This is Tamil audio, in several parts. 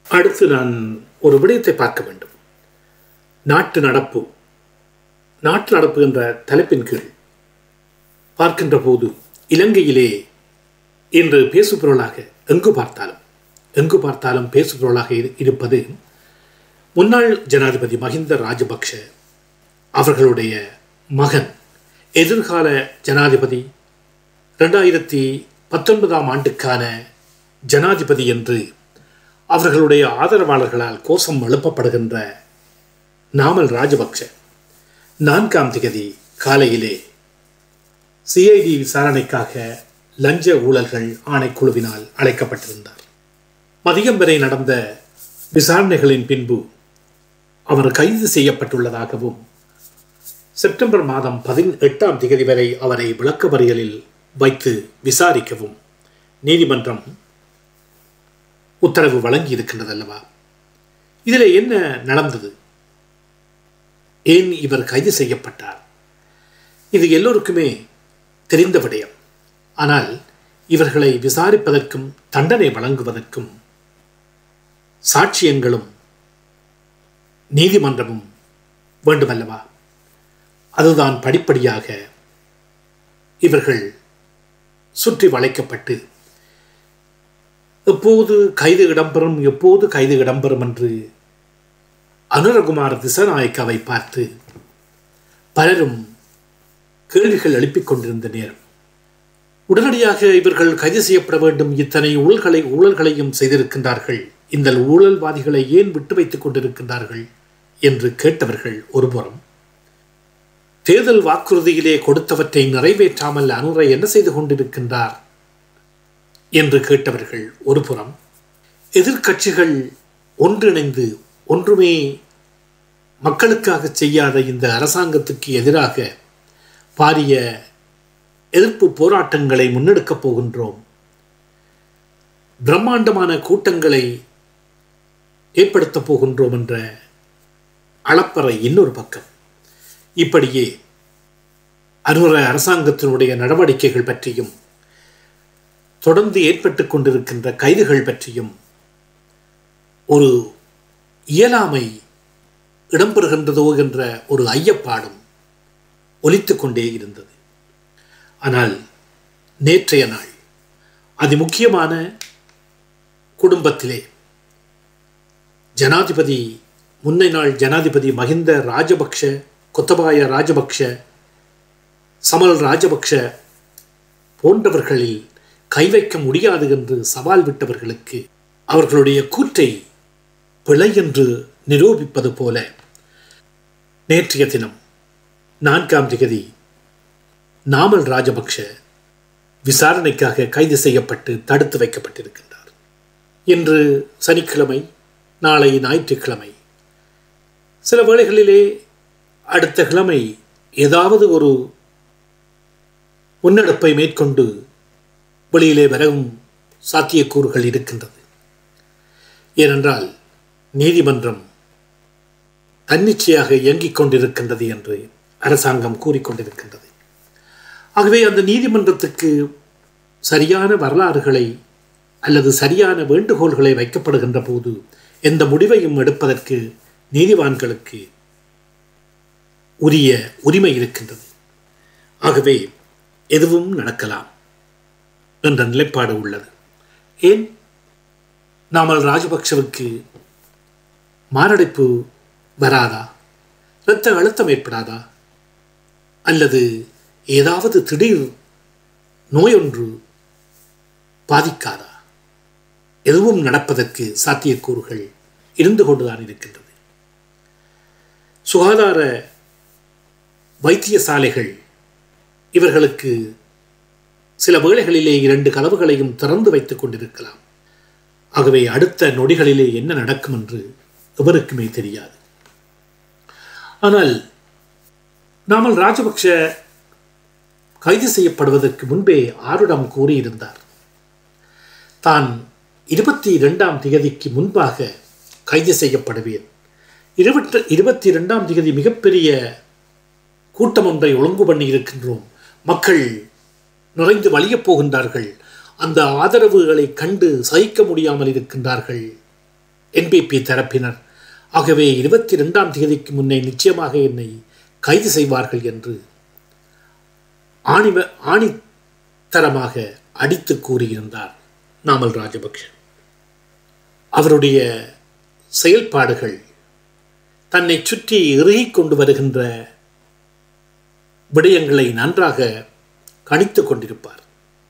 அடுத்து நான் ஒரு விடயத்தை பார்க்க வேண்டும் நாட்டு நடப்பு நாட்டு நடப்பு என்ற தலைப்பின் கீழ் பார்க்கின்ற போது இலங்கையிலே இன்று பேசுபொருளாக எங்கு பார்த்தாலும் எங்கு பார்த்தாலும் பேசுபொருளாக இரு- இருப்பது முன்னாள் ஜனாதிபதி மஹிந்த ராஜபக்ஷ அவர்களுடைய மகன் எதிர்கால ஜனாதிபதி ரெண்டாயிரத்தி பத்தொன்பதாம் ஆண்டுக்கான ஜனாதிபதி என்று அவர்களுடைய ஆதரவாளர்களால் கோஷம் எழுப்பப்படுகின்ற நாமல் ராஜபக்ஷ நான்காம் திகதி காலையிலே சிஐடி விசாரணைக்காக லஞ்ச ஊழல்கள் ஆணைக்குழுவினால் அழைக்கப்பட்டிருந்தார் மதியம் வரை நடந்த விசாரணைகளின் பின்பு அவர் கைது செய்யப்பட்டுள்ளதாகவும் செப்டம்பர் மாதம் பதினெட்டாம் திகதி வரை அவரை விளக்கமறியலில் வைத்து விசாரிக்கவும் நீதிமன்றம் உத்தரவு வழங்கி இருக்கின்றது அல்லவா இதில் என்ன நடந்தது ஏன் இவர் கைது செய்யப்பட்டார் இது எல்லோருக்குமே தெரிந்த விடயம் ஆனால் இவர்களை விசாரிப்பதற்கும் தண்டனை வழங்குவதற்கும் சாட்சியங்களும் நீதிமன்றமும் வேண்டுமல்லவா அதுதான் படிப்படியாக இவர்கள் சுற்றி வளைக்கப்பட்டு எப்போது கைது இடம்பெறும் எப்போது கைது இடம்பெறும் என்று அனுரகுமார் திசநாயக்காவை பார்த்து பலரும் கேள்விகள் எழுப்பிக் கொண்டிருந்த நேரம் உடனடியாக இவர்கள் கைது செய்யப்பட வேண்டும் இத்தனை ஊழல்களை ஊழல்களையும் செய்திருக்கின்றார்கள் இந்த ஊழல்வாதிகளை ஏன் விட்டு வைத்துக் கொண்டிருக்கின்றார்கள் என்று கேட்டவர்கள் ஒருபுறம் தேர்தல் வாக்குறுதியிலே கொடுத்தவற்றை நிறைவேற்றாமல் அனுரை என்ன செய்து கொண்டிருக்கின்றார் என்று கேட்டவர்கள் ஒருபுறம் எதிர்க்கட்சிகள் ஒன்றிணைந்து ஒன்றுமே மக்களுக்காக செய்யாத இந்த அரசாங்கத்துக்கு எதிராக பாரிய எதிர்ப்பு போராட்டங்களை முன்னெடுக்கப் போகின்றோம் பிரம்மாண்டமான கூட்டங்களை ஏற்படுத்தப் போகின்றோம் என்ற அளப்பறை இன்னொரு பக்கம் இப்படியே அனுர அரசாங்கத்தினுடைய நடவடிக்கைகள் பற்றியும் தொடர்ந்து ஏற்பட்டுக் கொண்டிருக்கின்ற கைதுகள் பற்றியும் ஒரு இயலாமை இடம்பெறுகின்றதோ என்ற ஒரு ஐயப்பாடும் ஒலித்துக் கொண்டே இருந்தது ஆனால் நேற்றைய நாள் அதிமுக்கியமான குடும்பத்திலே ஜனாதிபதி முன்னை நாள் ஜனாதிபதி மஹிந்த ராஜபக்ஷ கொத்தபாய ராஜபக்ஷ சமல் ராஜபக்ஷ போன்றவர்களில் கை வைக்க முடியாது என்று சவால் விட்டவர்களுக்கு அவர்களுடைய கூற்றை பிழை என்று நிரூபிப்பது போல நேற்றைய தினம் நான்காம் திகதி நாமல் ராஜபக்ஷ விசாரணைக்காக கைது செய்யப்பட்டு தடுத்து வைக்கப்பட்டிருக்கின்றார் இன்று சனிக்கிழமை நாளை ஞாயிற்றுக்கிழமை சில வேளைகளிலே அடுத்த கிழமை ஏதாவது ஒரு முன்னெடுப்பை மேற்கொண்டு வெளியிலே வரவும் சாத்தியக்கூறுகள் இருக்கின்றது ஏனென்றால் நீதிமன்றம் தன்னிச்சையாக இயங்கிக் கொண்டிருக்கின்றது என்று அரசாங்கம் கூறிக்கொண்டிருக்கின்றது ஆகவே அந்த நீதிமன்றத்துக்கு சரியான வரலாறுகளை அல்லது சரியான வேண்டுகோள்களை வைக்கப்படுகின்ற போது எந்த முடிவையும் எடுப்பதற்கு நீதிவான்களுக்கு உரிய உரிமை இருக்கின்றது ஆகவே எதுவும் நடக்கலாம் என்ற நிலைப்பாடு உள்ளது ஏன் நாமல் ராஜபக்சவுக்கு மாரடைப்பு வராதா இரத்த அழுத்தம் ஏற்படாதா அல்லது ஏதாவது திடீர் நோயொன்று பாதிக்காதா எதுவும் நடப்பதற்கு சாத்தியக்கூறுகள் இருந்து கொண்டுதான் இருக்கின்றது சுகாதார வைத்தியசாலைகள் இவர்களுக்கு சில வேளைகளிலே இரண்டு கதவுகளையும் திறந்து வைத்துக் கொண்டிருக்கலாம் ஆகவே அடுத்த நொடிகளிலே என்ன நடக்கும் என்று எவருக்குமே தெரியாது ஆனால் நாமல் ராஜபக்ஷ கைது செய்யப்படுவதற்கு முன்பே ஆருடம் கூறியிருந்தார் தான் இருபத்தி இரண்டாம் திகதிக்கு முன்பாக கைது செய்யப்படுவேன் இருபத்தி இருபத்தி இரண்டாம் திகதி மிகப்பெரிய கூட்டம் ஒன்றை ஒழுங்கு பண்ணி இருக்கின்றோம் மக்கள் நிறைந்து வழியப் போகின்றார்கள் அந்த ஆதரவுகளை கண்டு சகிக்க முடியாமல் இருக்கின்றார்கள் என்பிபி தரப்பினர் ஆகவே இருபத்தி ரெண்டாம் தேதிக்கு முன்னே நிச்சயமாக என்னை கைது செய்வார்கள் என்று ஆணிவ ஆணித்தரமாக அடித்து கூறியிருந்தார் நாமல் ராஜபக்ஷ அவருடைய செயல்பாடுகள் தன்னை சுற்றி இறுகிக் கொண்டு வருகின்ற விடயங்களை நன்றாக கணித்து கொண்டிருப்பார்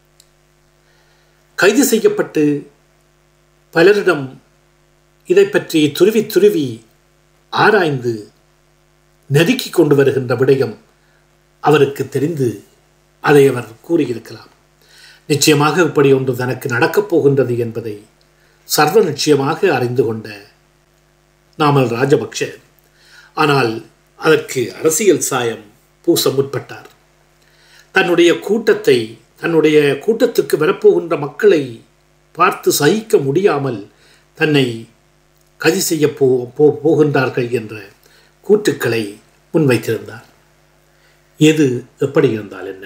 கைது செய்யப்பட்டு பலரிடம் இதை பற்றி துருவி துருவி ஆராய்ந்து நெருக்கிக் கொண்டு வருகின்ற விடயம் அவருக்கு தெரிந்து அதை அவர் கூறியிருக்கலாம் நிச்சயமாக இப்படி ஒன்று தனக்கு நடக்கப் போகின்றது என்பதை சர்வ நிச்சயமாக அறிந்து கொண்ட நாமல் ராஜபக்ஷ ஆனால் அதற்கு அரசியல் சாயம் பூச முற்பட்டார் தன்னுடைய கூட்டத்தை தன்னுடைய கூட்டத்துக்கு வரப்போகின்ற மக்களை பார்த்து சகிக்க முடியாமல் தன்னை கைது செய்ய போ போ- போகின்றார்கள் என்ற கூற்றுக்களை முன்வைத்திருந்தார் எது எப்படி இருந்தால் என்ன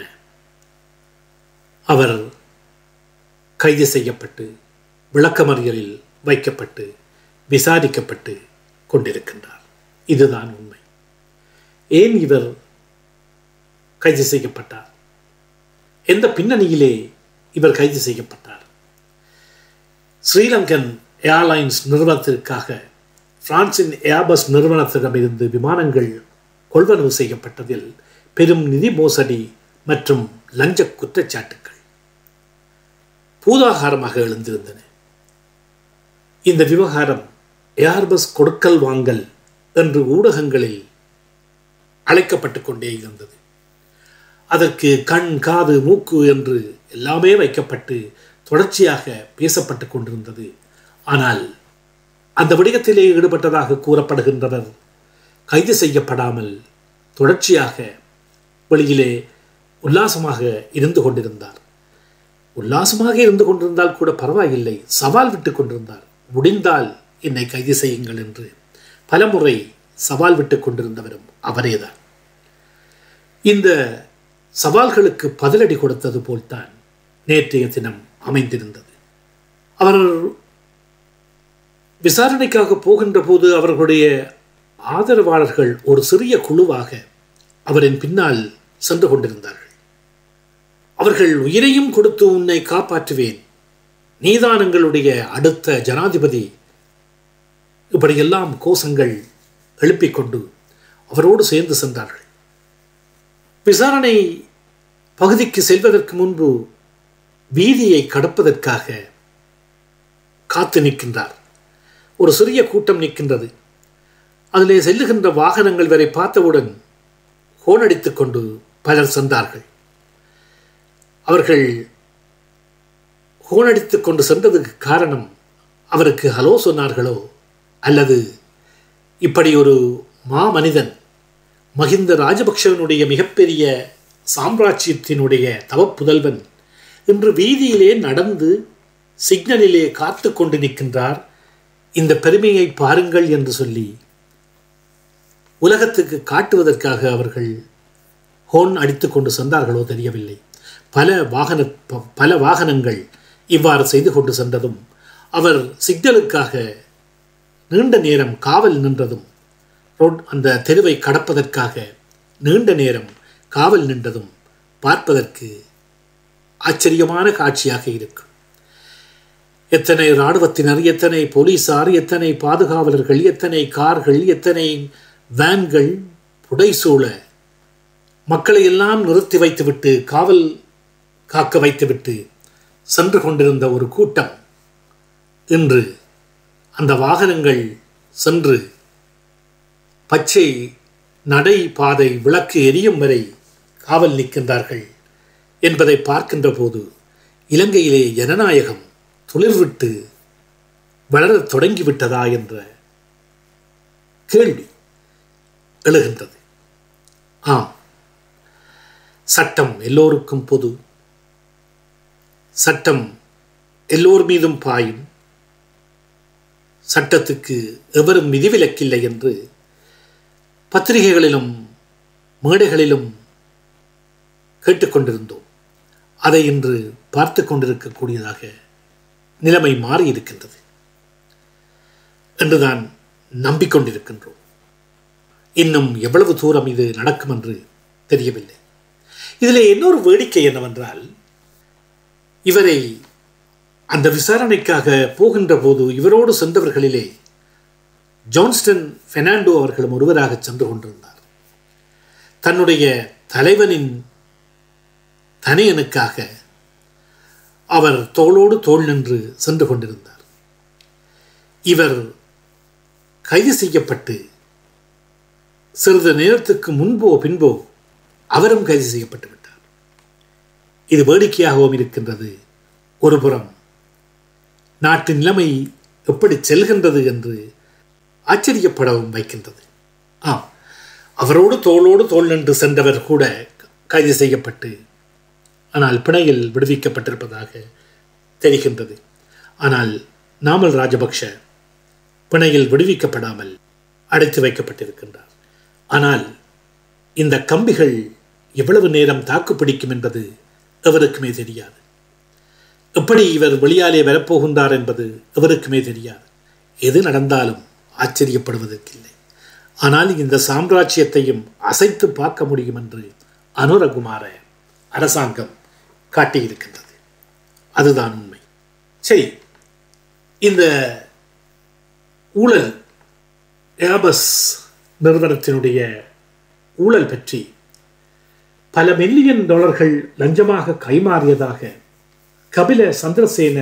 அவர் கைது செய்யப்பட்டு விளக்கமறியலில் வைக்கப்பட்டு விசாரிக்கப்பட்டு கொண்டிருக்கின்றார் இதுதான் உண்மை ஏன் இவர் கைது செய்யப்பட்டார் எந்த பின்னணியிலே இவர் கைது செய்யப்பட்டார் ஸ்ரீலங்கன் ஏர்லைன்ஸ் நிறுவனத்திற்காக பிரான்சின் ஏர்பஸ் நிறுவனத்திடமிருந்து விமானங்கள் கொள்வனவு செய்யப்பட்டதில் பெரும் நிதி மோசடி மற்றும் லஞ்ச குற்றச்சாட்டுக்கள் பூதாகாரமாக எழுந்திருந்தன இந்த விவகாரம் ஏர்பஸ் கொடுக்கல் வாங்கல் என்று ஊடகங்களில் அழைக்கப்பட்டு கொண்டே இருந்தது அதற்கு கண் காது மூக்கு என்று எல்லாமே வைக்கப்பட்டு தொடர்ச்சியாக பேசப்பட்டு கொண்டிருந்தது ஆனால் அந்த விடயத்திலே ஈடுபட்டதாக கூறப்படுகின்றவர் கைது செய்யப்படாமல் தொடர்ச்சியாக வெளியிலே உல்லாசமாக இருந்து கொண்டிருந்தார் உல்லாசமாக இருந்து கொண்டிருந்தால் கூட பரவாயில்லை சவால் விட்டு கொண்டிருந்தார் முடிந்தால் என்னை கைது செய்யுங்கள் என்று பலமுறை சவால் விட்டு கொண்டிருந்தவரும் அவரேதான் இந்த சவால்களுக்கு பதிலடி கொடுத்தது போல்தான் நேற்றைய தினம் அமைந்திருந்தது அவர் விசாரணைக்காக போகின்ற போது அவர்களுடைய ஆதரவாளர்கள் ஒரு சிறிய குழுவாக அவரின் பின்னால் சென்று கொண்டிருந்தார்கள் அவர்கள் உயிரையும் கொடுத்து உன்னை காப்பாற்றுவேன் நீதான் எங்களுடைய அடுத்த ஜனாதிபதி இப்படியெல்லாம் கோஷங்கள் எழுப்பிக் கொண்டு அவரோடு சேர்ந்து சென்றார்கள் விசாரணை பகுதிக்கு செல்வதற்கு முன்பு வீதியை கடப்பதற்காக காத்து நிற்கின்றார் ஒரு சிறிய கூட்டம் நிற்கின்றது அதிலே செல்லுகின்ற வாகனங்கள் வரை பார்த்தவுடன் ஹோனடித்துக் கொண்டு பலர் சென்றார்கள் அவர்கள் ஹோனடித்துக் கொண்டு சென்றதுக்கு காரணம் அவருக்கு ஹலோ சொன்னார்களோ அல்லது இப்படி ஒரு மாமனிதன் மஹிந்த ராஜபக்ஷவனுடைய மிகப்பெரிய சாம்ராஜ்யத்தினுடைய தவப்புதல்வன் இன்று வீதியிலே நடந்து சிக்னலிலே காத்து கொண்டு நிற்கின்றார் இந்த பெருமையை பாருங்கள் என்று சொல்லி உலகத்துக்கு காட்டுவதற்காக அவர்கள் ஹோன் அடித்துக் கொண்டு சென்றார்களோ தெரியவில்லை பல வாகன ப- பல வாகனங்கள் இவ்வாறு செய்து கொண்டு சென்றதும் அவர் சிக்னலுக்காக நீண்ட நேரம் காவல் நின்றதும் ரோட் அந்த தெருவை கடப்பதற்காக நீண்ட நேரம் காவல் நின்றதும் பார்ப்பதற்கு ஆச்சரியமான காட்சியாக இருக்கும் எத்தனை இராணுவத்தினர் எத்தனை போலீசார் எத்தனை பாதுகாவலர்கள் எத்தனை கார்கள் எத்தனை வேன்கள் புடைசூழ மக்களை எல்லாம் நிறுத்தி வைத்துவிட்டு காவல் காக்க வைத்துவிட்டு சென்று கொண்டிருந்த ஒரு கூட்டம் இன்று அந்த வாகனங்கள் சென்று பச்சை நடை பாதை விளக்கு எரியும் வரை காவல் நிற்கின்றார்கள் என்பதை பார்க்கின்ற போது இலங்கையிலே ஜனநாயகம் துளிர்விட்டு வளரத் தொடங்கிவிட்டதா என்ற கேள்வி எழுகின்றது ஆம் சட்டம் எல்லோருக்கும் பொது சட்டம் எல்லோர் மீதும் பாயும் சட்டத்துக்கு எவரும் விதிவிலக்கில்லை என்று பத்திரிகைகளிலும் மேடைகளிலும் கேட்டுக்கொண்டிருந்தோம் அதை இன்று பார்த்து கொண்டிருக்கக்கூடியதாக நிலைமை மாறி இருக்கின்றது என்றுதான் நம்பிக்கொண்டிருக்கின்றோம் இன்னும் எவ்வளவு தூரம் இது நடக்கும் என்று தெரியவில்லை இதில் இன்னொரு வேடிக்கை என்னவென்றால் இவரை அந்த விசாரணைக்காக போகின்ற போது இவரோடு சென்றவர்களிலே ஜான்ஸ்டன் பெர்னாண்டோ அவர்களும் ஒருவராக சென்று கொண்டிருந்தார் தன்னுடைய தலைவனின் தனையனுக்காக அவர் தோளோடு தோள் நின்று சென்று கொண்டிருந்தார் இவர் கைது செய்யப்பட்டு சிறிது நேரத்துக்கு முன்போ பின்போ அவரும் கைது செய்யப்பட்டு விட்டார் இது வேடிக்கையாகவும் இருக்கின்றது ஒருபுறம் நாட்டு நிலைமை எப்படி செல்கின்றது என்று ஆச்சரியப்படவும் வைக்கின்றது ஆம் அவரோடு தோளோடு தோல் நின்று சென்றவர் கூட கைது செய்யப்பட்டு ஆனால் பிணையில் விடுவிக்கப்பட்டிருப்பதாக தெரிகின்றது ஆனால் நாமல் ராஜபக்ஷ பிணையில் விடுவிக்கப்படாமல் அடைத்து வைக்கப்பட்டிருக்கின்றார் ஆனால் இந்த கம்பிகள் எவ்வளவு நேரம் தாக்குப்பிடிக்கும் என்பது எவருக்குமே தெரியாது எப்படி இவர் வெளியாலே வரப்போகின்றார் என்பது எவருக்குமே தெரியாது எது நடந்தாலும் ஆச்சரியப்படுவதற்கில்லை ஆனால் இந்த சாம்ராஜ்யத்தையும் அசைத்து பார்க்க முடியும் என்று அனுரகுமார அரசாங்கம் காட்டியிருக்கின்றது அதுதான் உண்மை சரி இந்த ஊழல் ஏபஸ் நிறுவனத்தினுடைய ஊழல் பற்றி பல மில்லியன் டாலர்கள் லஞ்சமாக கைமாறியதாக கபில சந்திரசேன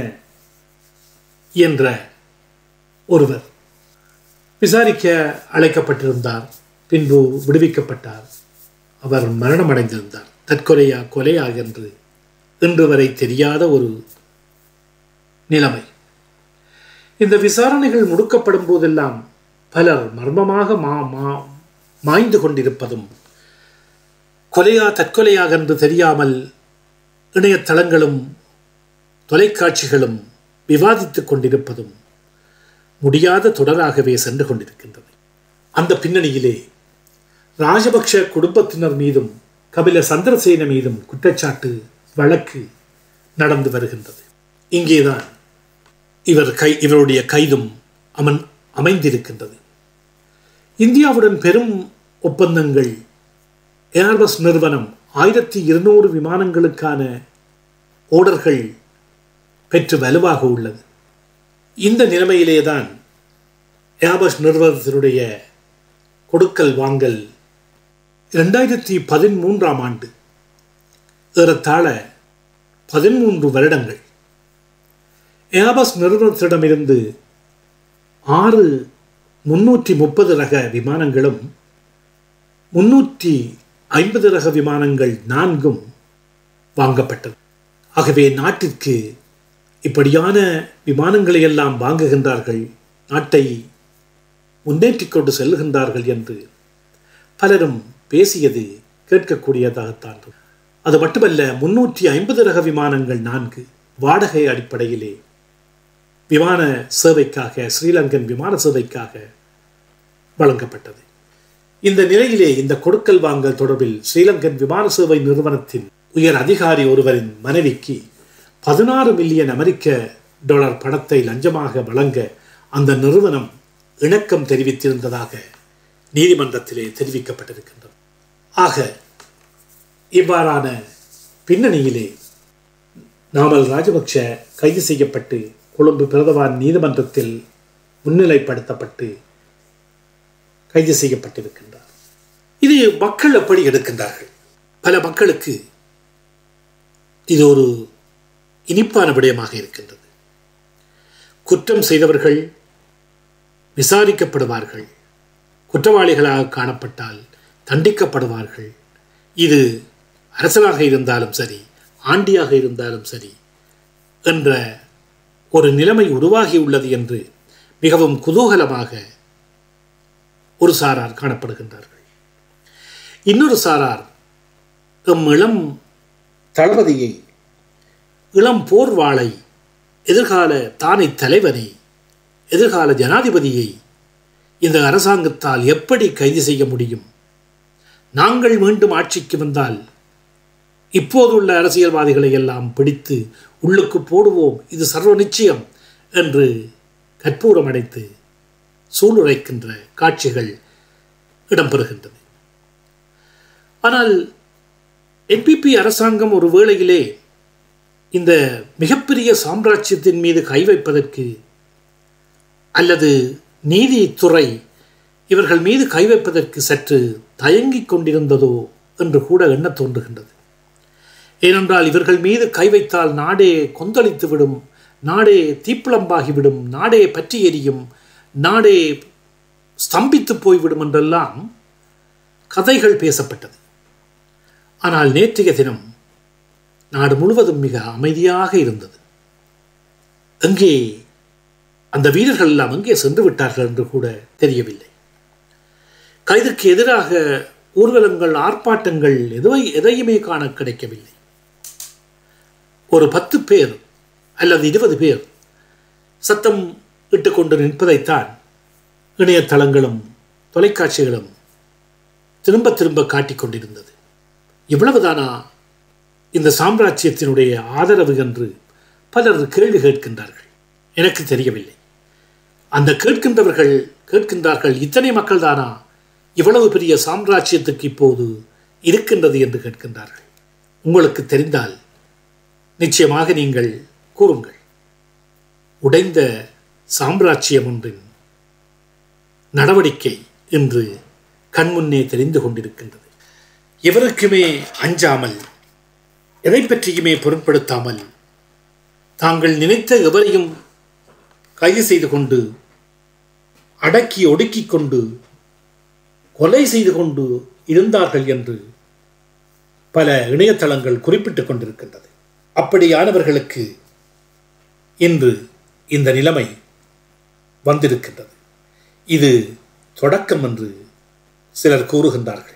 என்ற ஒருவர் விசாரிக்க அழைக்கப்பட்டிருந்தார் பின்பு விடுவிக்கப்பட்டார் அவர் மரணமடைந்திருந்தார் தற்கொலையா கொலையா என்று இன்று வரை தெரியாத ஒரு நிலைமை இந்த விசாரணைகள் முடுக்கப்படும் போதெல்லாம் பலர் மர்மமாக மா மா மாய்ந்து கொண்டிருப்பதும் கொலையா தற்கொலையாக என்று தெரியாமல் இணையதளங்களும் தொலைக்காட்சிகளும் விவாதித்துக் கொண்டிருப்பதும் முடியாத தொடராகவே சென்று கொண்டிருக்கின்றது அந்த பின்னணியிலே ராஜபக்ஷ குடும்பத்தினர் மீதும் கபில சந்திரசேன மீதும் குற்றச்சாட்டு வழக்கு நடந்து வருகின்றது இங்கேதான் இவர் கை இவருடைய கைதும் அமன் அமைந்திருக்கின்றது இந்தியாவுடன் பெரும் ஒப்பந்தங்கள் ஏர்பஸ் நிறுவனம் ஆயிரத்தி இருநூறு விமானங்களுக்கான ஓடர்கள் பெற்று வலுவாக உள்ளது இந்த நிலைமையிலேதான் ஏர்பஸ் நிறுவனத்தினுடைய கொடுக்கல் வாங்கல் இரண்டாயிரத்தி பதிமூன்றாம் ஆண்டு ஏறத்தாழ பதிமூன்று வருடங்கள் ஏர்பஸ் நிறுவனத்திடமிருந்து ஆறு முன்னூற்றி முப்பது ரக விமானங்களும் முன்னூற்றி ஐம்பது ரக விமானங்கள் நான்கும் வாங்கப்பட்டது ஆகவே நாட்டிற்கு இப்படியான விமானங்களை எல்லாம் வாங்குகின்றார்கள் நாட்டை முன்னேற்றிக் கொண்டு செல்கின்றார்கள் என்று பலரும் பேசியது கேட்கக்கூடியதாகத்தான் அது மட்டுமல்ல முன்னூற்றி ஐம்பது ரக விமானங்கள் நான்கு வாடகை அடிப்படையிலே விமான சேவைக்காக ஸ்ரீலங்கன் விமான சேவைக்காக வழங்கப்பட்டது இந்த நிலையிலே இந்த கொடுக்கல் வாங்கல் தொடர்பில் ஸ்ரீலங்கன் விமான சேவை நிறுவனத்தின் உயர் அதிகாரி ஒருவரின் மனைவிக்கு பதினாறு மில்லியன் அமெரிக்க டாலர் பணத்தை லஞ்சமாக வழங்க அந்த நிறுவனம் இணக்கம் தெரிவித்திருந்ததாக நீதிமன்றத்திலே தெரிவிக்கப்பட்டிருக்கின்றது ஆக இவ்வாறான பின்னணியிலே நாமல் ராஜபக்ஷ கைது செய்யப்பட்டு கொழும்பு பிரதவான் நீதிமன்றத்தில் முன்னிலைப்படுத்தப்பட்டு கைது செய்யப்பட்டிருக்கின்றார் இது மக்கள் எப்படி எடுக்கின்றார்கள் பல மக்களுக்கு இது ஒரு இனிப்பான விடயமாக இருக்கின்றது குற்றம் செய்தவர்கள் விசாரிக்கப்படுவார்கள் குற்றவாளிகளாக காணப்பட்டால் தண்டிக்கப்படுவார்கள் இது அரசனாக இருந்தாலும் சரி ஆண்டியாக இருந்தாலும் சரி என்ற ஒரு நிலைமை உருவாகியுள்ளது என்று மிகவும் குதூகலமாக ஒரு சாரார் காணப்படுகின்றார்கள் இன்னொரு சாரார் எம் இளம் தளபதியை இளம் போர்வாளை எதிர்கால தானை தலைவனை எதிர்கால ஜனாதிபதியை இந்த அரசாங்கத்தால் எப்படி கைது செய்ய முடியும் நாங்கள் மீண்டும் ஆட்சிக்கு வந்தால் இப்போதுள்ள அரசியல்வாதிகளை எல்லாம் பிடித்து உள்ளுக்கு போடுவோம் இது சர்வ நிச்சயம் என்று கற்பூரம் அடைத்து சூளுரைக்கின்ற காட்சிகள் இடம்பெறுகின்றது ஆனால் என்பிபி அரசாங்கம் ஒரு வேளையிலே இந்த மிகப்பெரிய சாம்ராஜ்யத்தின் மீது கை வைப்பதற்கு அல்லது நீதித்துறை இவர்கள் மீது கை வைப்பதற்கு சற்று தயங்கிக் கொண்டிருந்ததோ என்று கூட எண்ண தோன்றுகின்றது ஏனென்றால் இவர்கள் மீது கை வைத்தால் நாடே கொந்தளித்துவிடும் நாடே தீப்பிளம்பாகிவிடும் நாடே பற்றி எரியும் நாடே ஸ்தம்பித்து போய்விடும் என்றெல்லாம் கதைகள் பேசப்பட்டது ஆனால் நேற்றைய தினம் நாடு முழுவதும் மிக அமைதியாக இருந்தது எங்கே அந்த வீரர்கள் எல்லாம் எங்கே சென்று விட்டார்கள் என்று கூட தெரியவில்லை கைதுக்கு எதிராக ஊர்வலங்கள் ஆர்ப்பாட்டங்கள் எதுவை எதையுமே காண கிடைக்கவில்லை ஒரு பத்து பேர் அல்லது இருபது பேர் சத்தம் இட்டுக்கொண்டு நிற்பதைத்தான் இணையதளங்களும் தொலைக்காட்சிகளும் திரும்ப திரும்ப காட்டிக் கொண்டிருந்தது இவ்வளவுதானா இந்த சாம்ராஜ்யத்தினுடைய ஆதரவு என்று பலர் கேள்வி கேட்கின்றார்கள் எனக்கு தெரியவில்லை அந்த கேட்கின்றவர்கள் கேட்கின்றார்கள் இத்தனை மக்கள் தானா இவ்வளவு பெரிய சாம்ராஜ்யத்துக்கு இப்போது இருக்கின்றது என்று கேட்கின்றார்கள் உங்களுக்கு தெரிந்தால் நிச்சயமாக நீங்கள் கூறுங்கள் உடைந்த சாம்ராஜ்யம் ஒன்றின் நடவடிக்கை இன்று கண்முன்னே தெரிந்து கொண்டிருக்கின்றது எவருக்குமே அஞ்சாமல் எதை பற்றியுமே பொருட்படுத்தாமல் தாங்கள் நினைத்த எவரையும் கைது செய்து கொண்டு அடக்கி ஒடுக்கிக் கொண்டு கொலை செய்து கொண்டு இருந்தார்கள் என்று பல இணையதளங்கள் குறிப்பிட்டுக் கொண்டிருக்கின்றது அப்படியானவர்களுக்கு இன்று இந்த நிலைமை வந்திருக்கின்றது இது தொடக்கம் என்று சிலர் கூறுகின்றார்கள்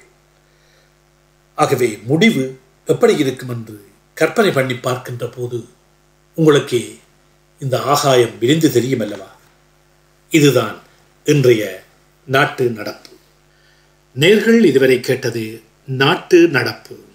ஆகவே முடிவு எப்படி இருக்கும் என்று கற்பனை பண்ணி பார்க்கின்ற போது உங்களுக்கே இந்த ஆகாயம் விரிந்து தெரியும் அல்லவா இதுதான் இன்றைய நாட்டு நடப்பு நேர்கள் இதுவரை கேட்டது நாட்டு நடப்பு